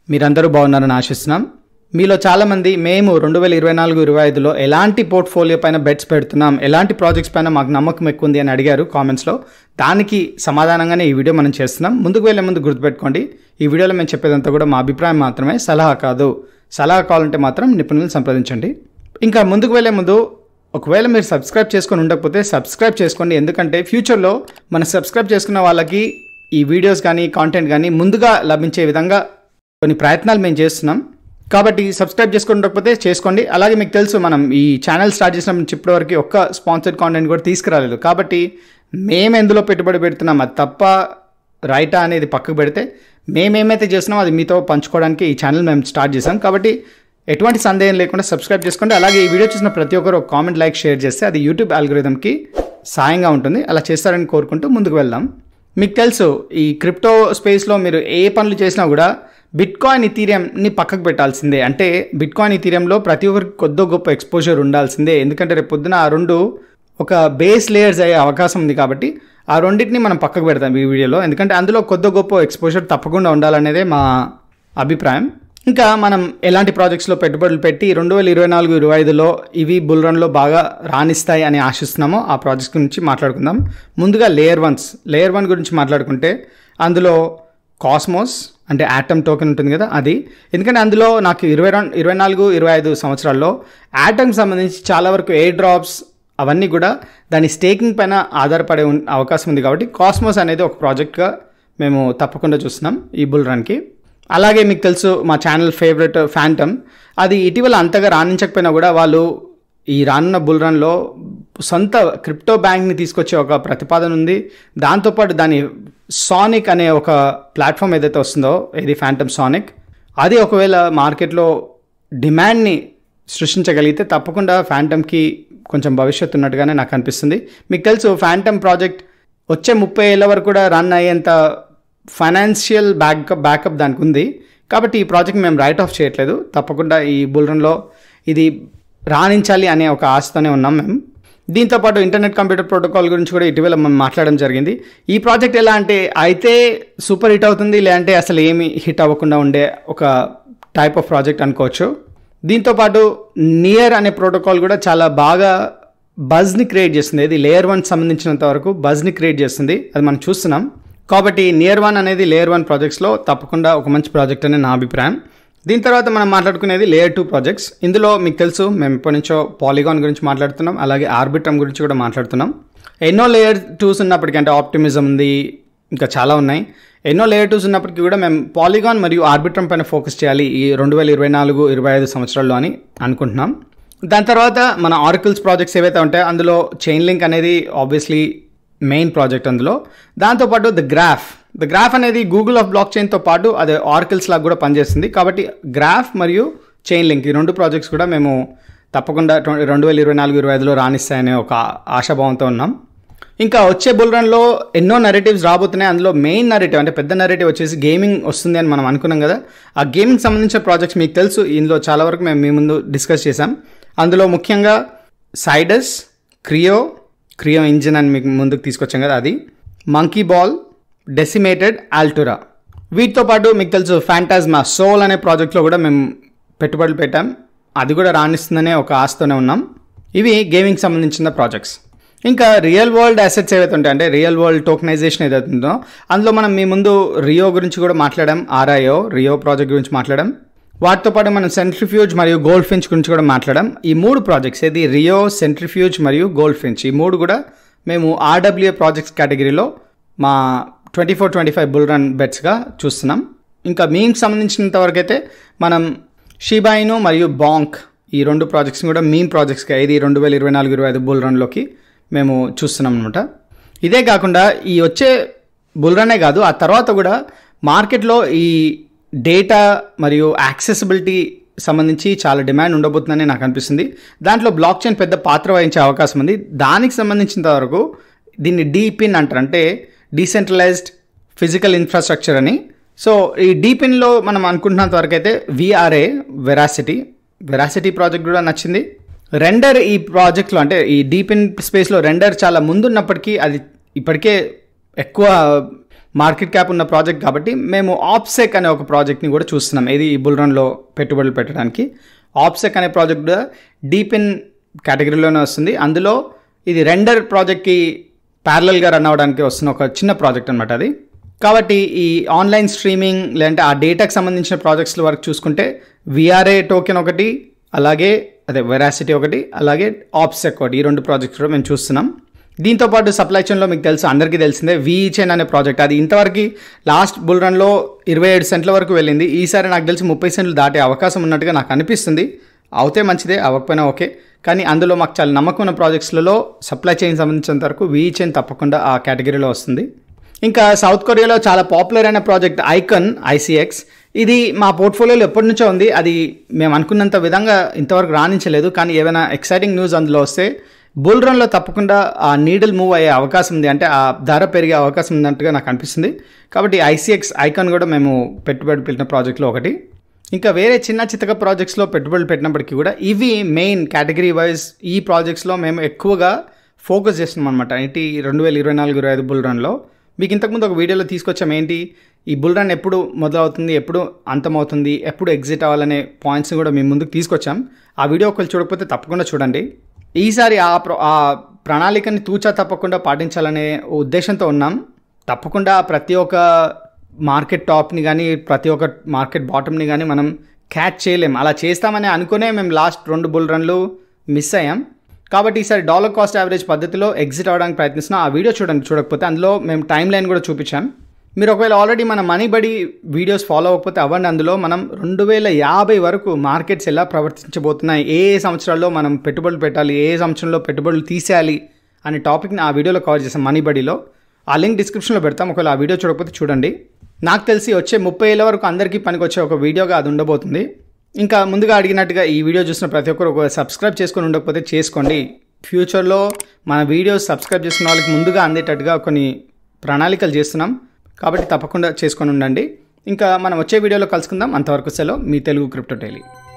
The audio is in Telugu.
మీరందరూ బాగున్నారని ఆశిస్తున్నాం మీలో చాలామంది మేము రెండు వేల ఇరవై నాలుగు ఇరవై ఐదులో ఎలాంటి పోర్ట్ఫోలియో పైన బెట్స్ పెడుతున్నాం ఎలాంటి ప్రాజెక్ట్స్ పైన మాకు నమ్మకం ఎక్కువ ఉంది అని అడిగారు కామెంట్స్లో దానికి సమాధానంగానే ఈ వీడియో మనం చేస్తున్నాం ముందుకు వెళ్ళే ముందు గుర్తుపెట్టుకోండి ఈ వీడియోలో మేము చెప్పేదంతా కూడా మా అభిప్రాయం మాత్రమే సలహా కాదు సలహా కావాలంటే మాత్రం నిపుణులను సంప్రదించండి ఇంకా ముందుకు వెళ్ళే ముందు ఒకవేళ మీరు సబ్స్క్రైబ్ చేసుకొని ఉండకపోతే సబ్స్క్రైబ్ చేసుకోండి ఎందుకంటే ఫ్యూచర్లో మన సబ్స్క్రైబ్ చేసుకున్న వాళ్ళకి ఈ వీడియోస్ కానీ కాంటెంట్ కానీ ముందుగా లభించే విధంగా కొన్ని ప్రయత్నాలు మేము చేస్తున్నాం కాబట్టి సబ్స్క్రైబ్ చేసుకుని ఉండకపోతే చేసుకోండి అలాగే మీకు తెలుసు మనం ఈ ఛానల్ స్టార్ట్ చేసినప్పటి నుంచి ఇప్పటివరకు ఒక్క స్పాన్సర్డ్ కాంటెంట్ కూడా తీసుకురాలేదు కాబట్టి మేము ఎందులో పెట్టుబడి పెడుతున్నాం అది తప్ప రైటా అనేది పక్కకు పెడితే మేమేమైతే చేస్తున్నామో అది మీతో పంచుకోవడానికి ఈ ఛానల్ మేము స్టార్ట్ చేసాం కాబట్టి ఎటువంటి సందేహం లేకుండా సబ్స్క్రైబ్ చేసుకోండి అలాగే ఈ వీడియో చూసిన ప్రతి ఒక్కరు ఒక కామెంట్ లైక్ షేర్ చేస్తే అది యూట్యూబ్ అల్గోరిథంకి సాయంగా ఉంటుంది అలా చేస్తారని కోరుకుంటూ ముందుకు వెళ్దాం మీకు తెలుసు ఈ క్రిప్టో స్పేస్లో మీరు ఏ పనులు చేసినా కూడా బిట్ కాయిన్ ఇథీరియంని పక్కకు పెట్టాల్సిందే అంటే బిట్ కాయిన్ ఇథీరియంలో ప్రతి ఒక్కరికి కొద్దో గొప్ప ఎక్స్పోజర్ ఉండాల్సిందే ఎందుకంటే రేపు పొద్దున ఆ రెండు ఒక బేస్ లేయర్స్ అయ్యే అవకాశం ఉంది కాబట్టి ఆ రెండింటిని మనం పక్కకు పెడతాం ఈ వీడియోలో ఎందుకంటే అందులో కొద్దో గొప్ప ఎక్స్పోజర్ తప్పకుండా ఉండాలనేదే మా అభిప్రాయం ఇంకా మనం ఎలాంటి ప్రాజెక్ట్స్లో పెట్టుబడులు పెట్టి రెండు వేల ఇరవై నాలుగు ఇరవై ఐదులో ఇవి బుల్ రన్లో బాగా రాణిస్తాయి అని ఆశిస్తున్నామో ఆ ప్రాజెక్ట్స్ గురించి మాట్లాడుకుందాం ముందుగా లేయర్ వన్స్ లేయర్ వన్ గురించి మాట్లాడుకుంటే అందులో కాస్మోస్ అంటే యాటమ్ టోకెన్ ఉంటుంది కదా అది ఎందుకంటే అందులో నాకు ఇరవై రెండు ఇరవై నాలుగు ఇరవై ఐదు సంవత్సరాల్లో యాటమ్కి సంబంధించి చాలా వరకు ఎయిర్ డ్రాప్స్ అవన్నీ కూడా దాని స్టేకింగ్ పైన ఆధారపడే ఉన్- అవకాశం ఉంది కాబట్టి కాస్మోస్ అనేది ఒక ప్రాజెక్ట్గా మేము తప్పకుండా చూస్తున్నాం ఈ బుల్ రన్కి అలాగే మీకు తెలుసు మా ఛానల్ ఫేవరెట్ ఫ్యాంటమ్ అది ఇటీవల అంతగా రాణించకపోయినా కూడా వాళ్ళు ఈ రానున్న బుల్ రన్లో సొంత క్రిప్టో బ్యాంక్ని తీసుకొచ్చే ఒక ప్రతిపాదన ఉంది దాంతోపాటు దాని సానిక్ అనే ఒక ప్లాట్ఫామ్ ఏదైతే వస్తుందో ఇది ఫ్యాంటమ్ సానిక్ అది ఒకవేళ మార్కెట్లో డిమాండ్ని సృష్టించగలిగితే తప్పకుండా ఫ్యాంటమ్కి కొంచెం భవిష్యత్తు ఉన్నట్టుగానే నాకు అనిపిస్తుంది మీకు తెలుసు ఫ్యాంటమ్ ప్రాజెక్ట్ వచ్చే ముప్పై ఏళ్ళ వరకు కూడా రన్ అయ్యేంత ఫైనాన్షియల్ బ్యాకప్ బ్యాకప్ దానికి ఉంది కాబట్టి ఈ ప్రాజెక్ట్ మేము రైట్ ఆఫ్ చేయట్లేదు తప్పకుండా ఈ బుల్రన్లో ఇది రాణించాలి అనే ఒక ఆశతోనే ఉన్నాం మేము దీంతోపాటు ఇంటర్నెట్ కంప్యూటర్ ప్రోటోకాల్ గురించి కూడా ఇటీవల మనం మాట్లాడడం జరిగింది ఈ ప్రాజెక్ట్ ఎలా అంటే అయితే సూపర్ హిట్ అవుతుంది లేదంటే అసలు ఏమి హిట్ అవ్వకుండా ఉండే ఒక టైప్ ఆఫ్ ప్రాజెక్ట్ అనుకోవచ్చు దీంతోపాటు నియర్ అనే ప్రోటోకాల్ కూడా చాలా బాగా బజ్ని క్రియేట్ చేస్తుంది ఇది లేయర్ వన్ సంబంధించినంత వరకు బజ్ని క్రియేట్ చేస్తుంది అది మనం చూస్తున్నాం కాబట్టి నియర్ వన్ అనేది లేయర్ వన్ ప్రాజెక్ట్స్లో తప్పకుండా ఒక మంచి ప్రాజెక్ట్ అని నా అభిప్రాయం దీని తర్వాత మనం మాట్లాడుకునేది లేయర్ టూ ప్రాజెక్ట్స్ ఇందులో మీకు తెలుసు మేము ఎప్పటి నుంచో పాలిగాన్ గురించి మాట్లాడుతున్నాం అలాగే ఆర్బిట్రమ్ గురించి కూడా మాట్లాడుతున్నాం ఎన్నో లేయర్ టూస్ ఉన్నప్పటికీ అంటే ఆప్టిమిజం ఉంది ఇంకా చాలా ఉన్నాయి ఎన్నో లేయర్ టూస్ ఉన్నప్పటికీ కూడా మేము పాలిగాన్ మరియు ఆర్బిట్రమ్ పైన ఫోకస్ చేయాలి ఈ రెండు వేల ఇరవై నాలుగు ఇరవై ఐదు సంవత్సరాల్లో అని అనుకుంటున్నాం దాని తర్వాత మన ఆరికల్స్ ప్రాజెక్ట్స్ ఏవైతే ఉంటాయో అందులో చైన్ లింక్ అనేది ఆబ్వియస్లీ మెయిన్ ప్రాజెక్ట్ అందులో దాంతోపాటు ద గ్రాఫ్ ద గ్రాఫ్ అనేది గూగుల్ ఆఫ్ బ్లాక్ చైన్తో పాటు అది ఆర్కిల్స్ లాగా కూడా పనిచేస్తుంది కాబట్టి గ్రాఫ్ మరియు చైన్ లింక్ ఈ రెండు ప్రాజెక్ట్స్ కూడా మేము తప్పకుండా ట్వ- రెండు వేల ఇరవై నాలుగు ఇరవై ఐదులో రాణిస్తాయనే ఒక ఆశాభావంతో ఉన్నాం ఇంకా వచ్చే బుల్ రన్లో ఎన్నో నెరేటివ్స్ రాబోతున్నాయి అందులో మెయిన్ నెరేటివ్ అంటే పెద్ద నెరేటివ్ వచ్చేసి గేమింగ్ వస్తుంది అని మనం అనుకున్నాం కదా ఆ గేమింగ్ సంబంధించిన ప్రాజెక్ట్స్ మీకు తెలుసు ఇందులో చాలా వరకు మేము మీ ముందు డిస్కస్ చేసాం అందులో ముఖ్యంగా సైడస్ క్రియో క్రియో ఇంజిన్ అని మీకు ముందుకు తీసుకొచ్చాం కదా అది మంకీ బాల్ డెసిమేటెడ్ ఆల్టురా వీటితో పాటు మీకు తెలుసు ఫ్యాంటాజ్మా సోల్ అనే ప్రాజెక్ట్లో కూడా మేము పెట్టుబడులు పెట్టాం అది కూడా రాణిస్తుందనే ఒక ఆశతోనే ఉన్నాం ఇవి గేమింగ్ సంబంధించిన ప్రాజెక్ట్స్ ఇంకా రియల్ వరల్డ్ అసెట్స్ ఏవైతే ఉంటాయి అంటే రియల్ వరల్డ్ టోకనైజేషన్ ఏదైతే ఉందో అందులో మనం మీ ముందు రియో గురించి కూడా మాట్లాడాం ఆర్ఐఓ రియో ప్రాజెక్ట్ గురించి మాట్లాడాం వాటితో పాటు మనం సెంట్రిఫ్యూజ్ మరియు గోల్డ్ ఫించ్ గురించి కూడా మాట్లాడాం ఈ మూడు ప్రాజెక్ట్స్ ఏది రియో సెంట్రిఫ్యూజ్ మరియు గోల్డ్ ఫించ్ ఈ మూడు కూడా మేము ఆర్డబ్ల్యూఏ ప్రాజెక్ట్స్ కేటగిరీలో మా twenty four twenty five bull run బెట్స్గా చూస్తున్నాం ఇంకా మీమ్కి సంబంధించినంత వరకు అయితే మనం షీబాయిను మరియు బాంక్ ఈ రెండు ప్రాజెక్ట్స్ని కూడా మీమ్ ప్రాజెక్ట్స్గా ఇది రెండు వేల ఇరవై నాలుగు ఇరవై ఐదు బుల్ రన్లోకి మేము చూస్తున్నాం అనమాట ఇదే కాకుండా ఈ వచ్చే బుల్ రన్నే కాదు ఆ తర్వాత కూడా మార్కెట్లో ఈ డేటా మరియు యాక్సెసిబిలిటీ సంబంధించి చాలా డిమాండ్ ఉండబోతుందని నాకు అనిపిస్తుంది దాంట్లో బ్లాక్ చైన్ పెద్ద పాత్ర వహించే అవకాశం ఉంది దానికి సంబంధించినంత వరకు దీన్ని డీపిన్ అంటారు అంటే డీసెంట్రలైజ్డ్ ఫిజికల్ ఇన్ఫ్రాస్ట్రక్చర్ అని సో ఈ డీపిన్లో మనం అనుకుంటున్నంత వరకు అయితే విఆర్ఏ వెరాసిటీ వెరాసిటీ ప్రాజెక్ట్ కూడా నచ్చింది రెండర్ ఈ ప్రాజెక్ట్లో అంటే ఈ డీపిన్ స్పేస్లో రెండర్ చాలా ముందున్నప్పటికీ అది ఇప్పటికే ఎక్కువ మార్కెట్ క్యాప్ ఉన్న ప్రాజెక్ట్ కాబట్టి మేము ఆప్సెక్ అనే ఒక ప్రాజెక్ట్ని కూడా చూస్తున్నాం ఇది ఈ బుల్ రన్లో పెట్టుబడులు పెట్టడానికి ఆప్సెక్ అనే ప్రాజెక్ట్ కూడా డీప్ ఇన్ కేటగిరీలోనే వస్తుంది అందులో ఇది రెండర్ ప్రాజెక్ట్కి ప్యారలల్గా రన్ అవ్వడానికి వస్తున్న ఒక చిన్న ప్రాజెక్ట్ అనమాట అది కాబట్టి ఈ ఆన్లైన్ స్ట్రీమింగ్ లేదంటే ఆ డేటాకి సంబంధించిన ప్రాజెక్ట్స్ల వరకు చూసుకుంటే విఆర్ఏ టోకెన్ ఒకటి అలాగే అదే వెరాసిటీ ఒకటి అలాగే ఆప్సెక్ ఒకటి ఈ రెండు ప్రాజెక్ట్స్ కూడా మేము చూస్తున్నాం దీంతో పాటు సప్లై చైన్లో మీకు తెలుసు అందరికీ తెలిసిందే వీఈ చైన్ అనే ప్రాజెక్ట్ అది ఇంతవరకు లాస్ట్ బుల్ రన్లో ఇరవై ఏడు సెంట్ల వరకు వెళ్ళింది ఈసారి నాకు తెలిసి ముప్పై సెంట్లు దాటే అవకాశం ఉన్నట్టుగా నాకు అనిపిస్తుంది అవుతే మంచిదే అవ్వకపోయినా ఓకే కానీ అందులో మాకు చాలా నమ్మకం ఉన్న ప్రాజెక్ట్స్లలో సప్లై చైన్ సంబంధించినంత వరకు వీఈ చైన్ తప్పకుండా ఆ కేటగిరీలో వస్తుంది ఇంకా సౌత్ కొరియాలో చాలా పాపులర్ అయిన ప్రాజెక్ట్ ఐకన్ ఐసీఎక్స్ ఇది మా పోర్ట్ఫోలియోలో ఎప్పటి నుంచో ఉంది అది మేము అనుకున్నంత విధంగా ఇంతవరకు రాణించలేదు కానీ ఏమైనా ఎక్సైటింగ్ న్యూస్ అందులో వస్తే బుల్ రన్లో తప్పకుండా ఆ నీడిల్ మూవ్ అయ్యే అవకాశం ఉంది అంటే ఆ ధర పెరిగే అవకాశం ఉందంటగా నాకు అనిపిస్తుంది కాబట్టి ఐసీఎక్స్ ఐకాన్ కూడా మేము పెట్టుబడి పెట్టిన ప్రాజెక్ట్లో ఒకటి ఇంకా వేరే చిన్న చితక ప్రాజెక్ట్స్లో పెట్టుబడులు పెట్టినప్పటికీ కూడా ఇవి మెయిన్ కేటగిరీ వైజ్ ఈ ప్రాజెక్ట్స్లో మేము ఎక్కువగా ఫోకస్ చేస్తున్నాం అనమాట ఏంటి రెండు వేల ఇరవై నాలుగు ఇరవై ఐదు బుల్ రన్లో మీకు ఇంతకుముందు ఒక వీడియోలో తీసుకొచ్చాం ఏంటి ఈ బుల్ రన్ ఎప్పుడు మొదలవుతుంది ఎప్పుడు అంతమవుతుంది ఎప్పుడు ఎగ్జిట్ అవ్వాలనే పాయింట్స్ని కూడా మేము ముందుకు తీసుకొచ్చాం ఆ వీడియో ఒకళ్ళు చూడకపోతే తప్పకుండా చూడండి ఈసారి ఆ ప్ర ఆ ప్రణాళికని తూచా తప్పకుండా పాటించాలనే ఉద్దేశంతో ఉన్నాం తప్పకుండా ప్రతి ఒక్క మార్కెట్ టాప్ని కానీ ప్రతి ఒక్క మార్కెట్ బాటమ్ని కానీ మనం క్యాచ్ చేయలేం అలా చేస్తామని అనుకునే మేము లాస్ట్ రెండు బుల్ రన్లు మిస్ అయ్యాం కాబట్టి ఈసారి డాలర్ కాస్ట్ యావరేజ్ పద్ధతిలో ఎగ్జిట్ అవ్వడానికి ప్రయత్నిస్తున్నాం ఆ వీడియో చూడండి చూడకపోతే అందులో మేము టైం లైన్ కూడా చూపించాం మీరు ఒకవేళ ఆల్రెడీ మన మనీ బడి వీడియోస్ ఫాలో అవ్వకపోతే అవ్వండి అందులో మనం రెండు వేల యాభై వరకు మార్కెట్స్ ఎలా ప్రవర్తించబోతున్నాయి ఏ ఏ సంవత్సరాల్లో మనం పెట్టుబడులు పెట్టాలి ఏ ఏ సంవత్సరంలో పెట్టుబడులు తీసేయాలి అనే టాపిక్ని ఆ వీడియోలో కవర్ చేసాం మనీ బడిలో ఆ లింక్ డిస్క్రిప్షన్లో పెడతాం ఒకవేళ ఆ వీడియో చూడకపోతే చూడండి నాకు తెలిసి వచ్చే ముప్పై ఏళ్ళ వరకు అందరికీ పనికి వచ్చే ఒక వీడియోగా అది ఉండబోతుంది ఇంకా ముందుగా అడిగినట్టుగా ఈ వీడియో చూసిన ప్రతి ఒక్కరు ఒక సబ్స్క్రైబ్ చేసుకొని ఉండకపోతే చేసుకోండి ఫ్యూచర్లో మన వీడియోస్ సబ్స్క్రైబ్ చేసుకున్న వాళ్ళకి ముందుగా అందేటట్టుగా కొన్ని ప్రణాళికలు చేస్తున్నాం కాబట్టి తప్పకుండా చేసుకొని ఉండండి ఇంకా మనం వచ్చే వీడియోలో కలుసుకుందాం అంతవరకు సెలవు మీ తెలుగు క్రిప్టో డైలీ